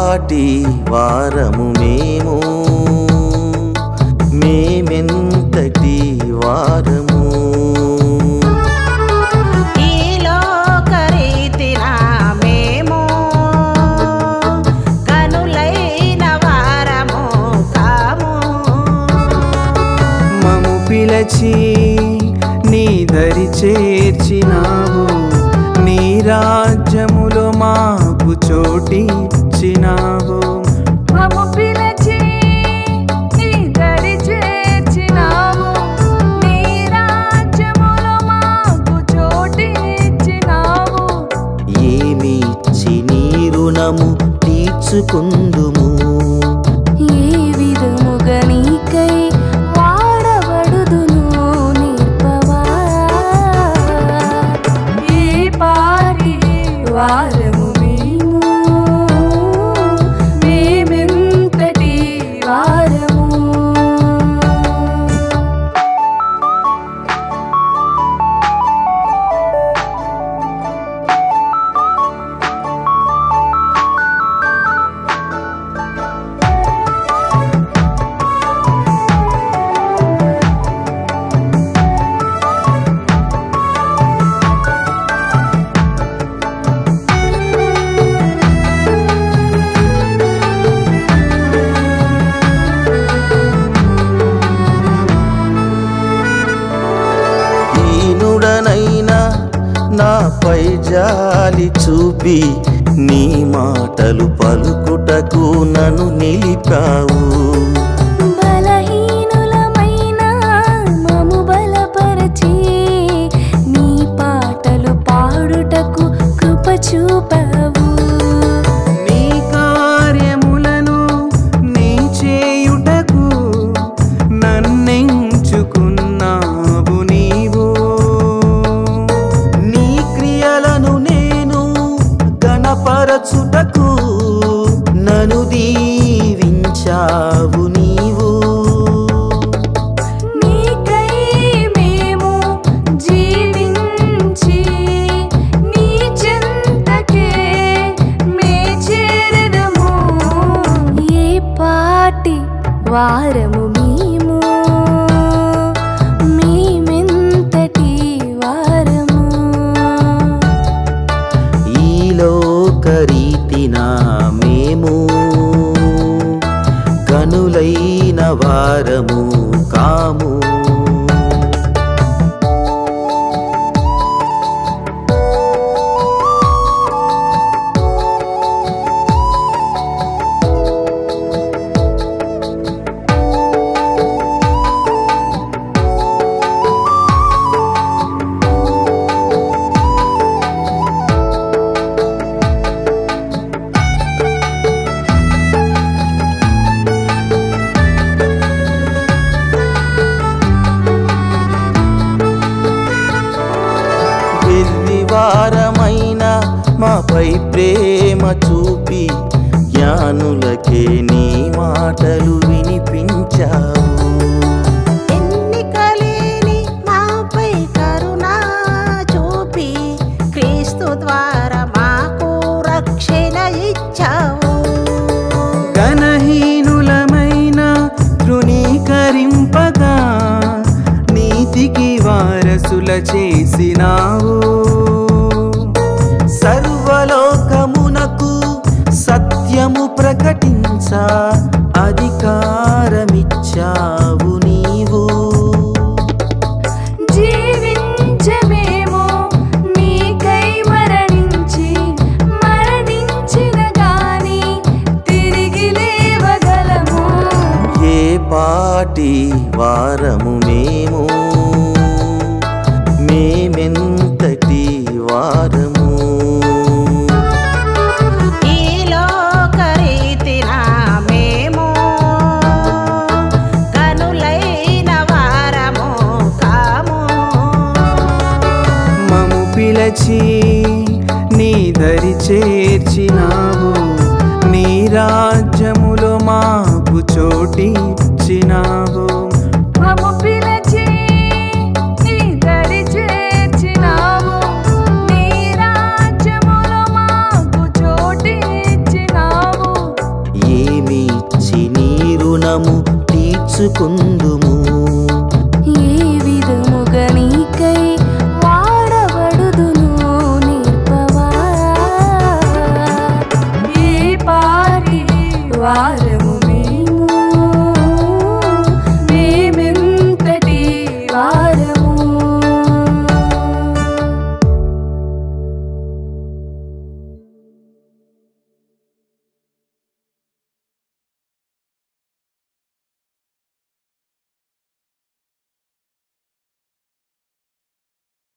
పాటి వారము మేము మేమెంతటి వారము ఈ లోకరీతిన మేము కనులైన వారము కాము మము పిలచి నీ దరి చేర్చినావు నీ రాజ్యములో మాకు చోటిచ్చినావు మము పిలిచి నీ దరి చేర్చినావు నీ రాజ్యములో మాకు చోటిచ్చినావు ఏమిచ్చి నీ రుణము తీర్చుకుందుము ఏ విధముగా నీకై వాడబడుదును నేర్పవా ఏ పాటి వారము మేము మేమెంతటి వారము హీనుడనైనా నాపై జాలి చూపి నీ మాటలు పలుకుటకు నన్ను నిలిపావు బలహీనులమైన మము బలపరచి నీ పాటలు పాడుటకు కృప చూపావు నీ కార్యములను నీ చేయుటకు నన్నెంచుకున్నావు నీవు నీ క్రియలను నేను గణపరచుటకు నన్ను దీవించావు నీవు నీకై మేము జీవించి నీ చెంతకే మే చేరదము ఏ పాటి వారము మేము మేమెంతటి వారము ఈ లోకరీతిన మేము కనులైన వారము కాము వారమైన మాపై ప్రేమ చూపి జ్ఞానులకే నీ మాటలు వినిపించావు ఎన్నికలేని మాపై కరుణ చూపి క్రీస్తు ద్వారా మాకు రక్షణ ఇచ్చావు గణహీనులమైన తృణీకరింపగా నీతికి వారసుల చేసినావు సర్వలోకమునకు సత్యము ప్రకటించ అధికారమిచ్చావు నీవు జీవించమేమో నీకై మరణించి మరణించిన గాని తిరిగి లేవగలము ఏ పాటి వారము మేము మేమెంతటి వారము ఈ లోకరీతిన మేము కనులైన వారము కాము మము పిలచి నీ దరి చేర్చినావు నీ రాజ్యములో మాకు చోటిచ్చినావు మము పిలిచి నీ దరి చేర్చినావు నీ రాజ్యములో మాకు చోటిచ్చినావు చేర్చుకుందుము